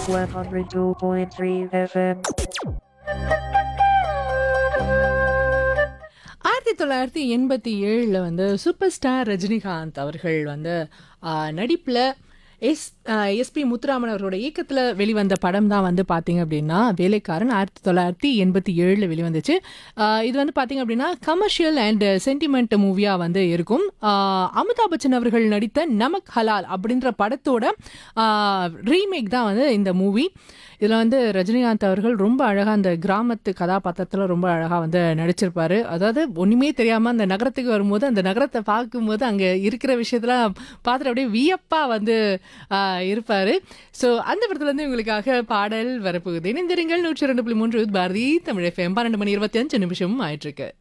102.3 FM. ஆயிரத்தி தொள்ளாயிரத்தி எண்பத்தி ஏழில் வந்து சூப்பர் ஸ்டார் ரஜினிகாந்த் அவர்கள் வந்து நடிப்பில் எஸ் எஸ்பி முத்துராமன் அவரோட இயக்கத்தில் வெளிவந்த படம் தான் வந்து பார்த்தீங்க அப்படின்னா வேலைக்காரன் ஆயிரத்தி தொள்ளாயிரத்தி எண்பத்தி ஏழில் வெளிவந்துச்சு ஆஹ் இது வந்து பார்த்தீங்க அப்படின்னா கமர்ஷியல் அண்ட் சென்டிமெண்ட் மூவியாக வந்து இருக்கும் ஆஹ் அமிதாப் பச்சன் அவர்கள் நடித்த நமக் ஹலால் அப்படின்ற படத்தோட ரீமேக் தான் வந்து இந்த மூவி இதில் வந்து ரஜினிகாந்த் அவர்கள் ரொம்ப அழகாக அந்த கிராமத்து கதாபாத்திரத்தில் ரொம்ப அழகாக வந்து நடிச்சிருப்பாரு அதாவது ஒன்றுமே தெரியாமல் அந்த நகரத்துக்கு வரும்போது அந்த நகரத்தை பார்க்கும்போது அங்கே இருக்கிற விஷயத்தெல்லாம் பார்த்துட்டு அப்படியே வியப்பாக வந்து இருப்பார் ஸோ அந்த படத்துலேருந்து உங்களுக்காக பாடல் வரப்போகுது இணைந்திருங்கள் நூற்றி ரெண்டு புள்ளி மூன்று பாரதி தமிழ் எஃப்எம் பன்னெண்டு மணி இருபத்தி அஞ்சு நிமிஷமும் ஆயிட்டிருக்கு